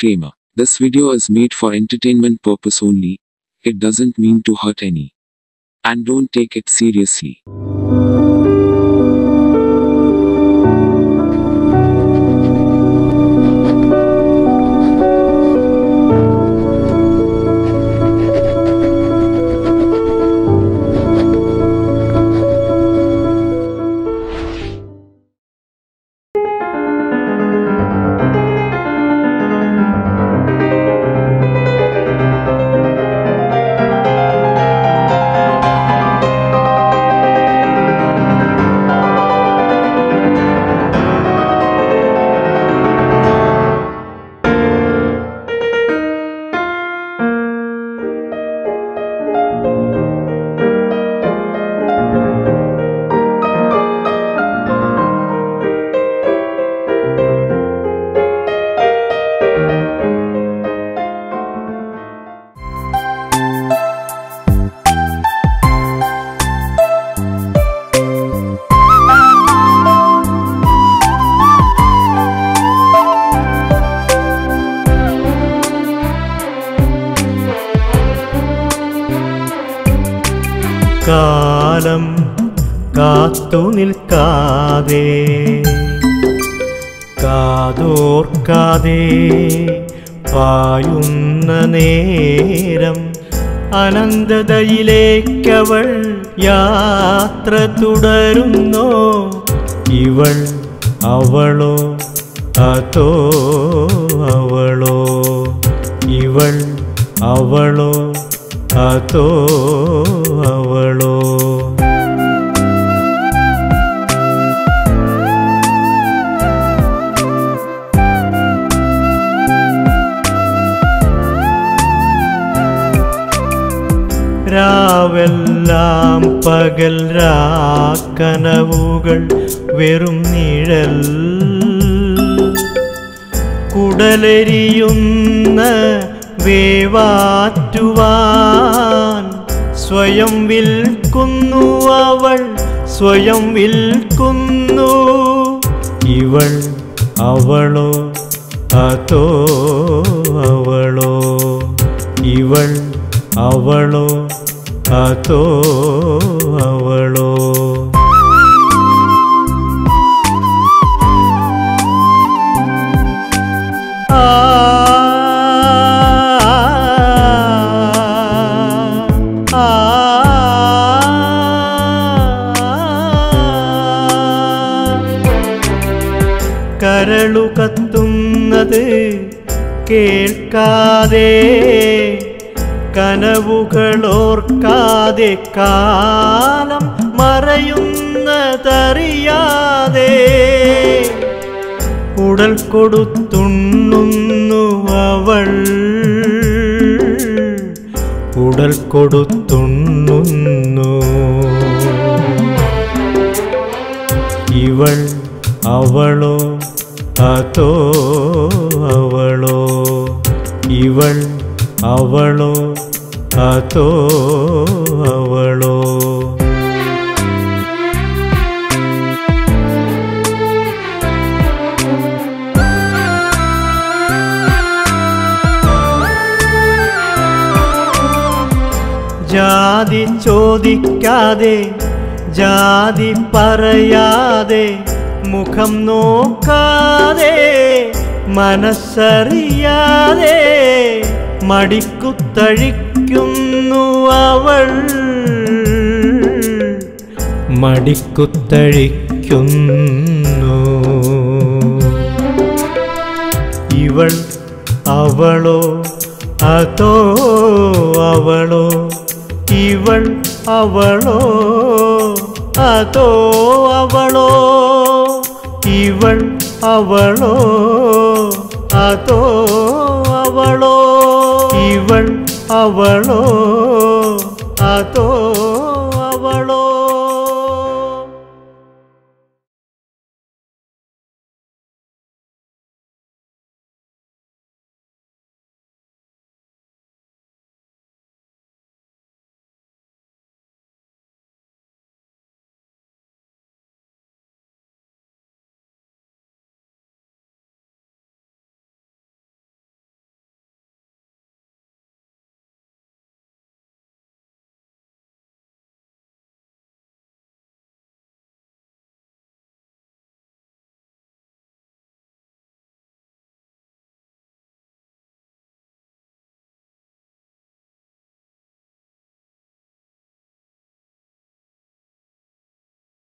Disclaimer. This video is made for entertainment purpose only. It doesn't mean to hurt any. And don't take it seriously. കാലം കാത്തു നിൽക്കാതെ കാതോർക്കാതെ പായുന്ന നേരം അനന്തതയിലേക്കവൾ യാത്ര തുടരുന്നോ ഇവൾ അവളോ അതോ അവളോ ഇവൾ അവളോ അതോ അവളോ രാവെല്ലാം പകൽ രാക്കനവുകൾ വെറും നിഴൽ കുടലെരിയുന്ന വേവാറ്റുവാൻ സ്വയം വിൽക്കുന്നു അവൾ സ്വയം വിൽക്കുന്നു ഇവൾ അവളോ അതോ അവളോ ഇവൾ അവളോ അതോ അവളോ ആ ആ കരളു കത്തുന്നത് കേൾക്കാതെ കനവുകളോർക്കാതെ കാലം മറയുന്നതറിയാതെ ഉടൽ കൊടുത്തുണ്ണുന്നു അവൾ ഉടൽ കൊടുത്തുണ്ണുന്നു ഇവൾ അവളോ അതോ അവളോ ഇവൾ അവളോ അതോ അവളോ ജാതി ചോദിക്കാതെ ജാതി പറയാതെ മുഖം നോക്കാതെ മനസ്സറിയാതെ മടിക്കുത്തഴിക്കുന്നു അവൾ മടിക്കുത്തഴിക്കുന്നു ഇവൾ അവളോ അതോ അവളോ ഇവൾ അവളോ അതോ അവളോ ഇവൾ അവളോ അതോ അവളോ ഇവൾ അവളോ അതോ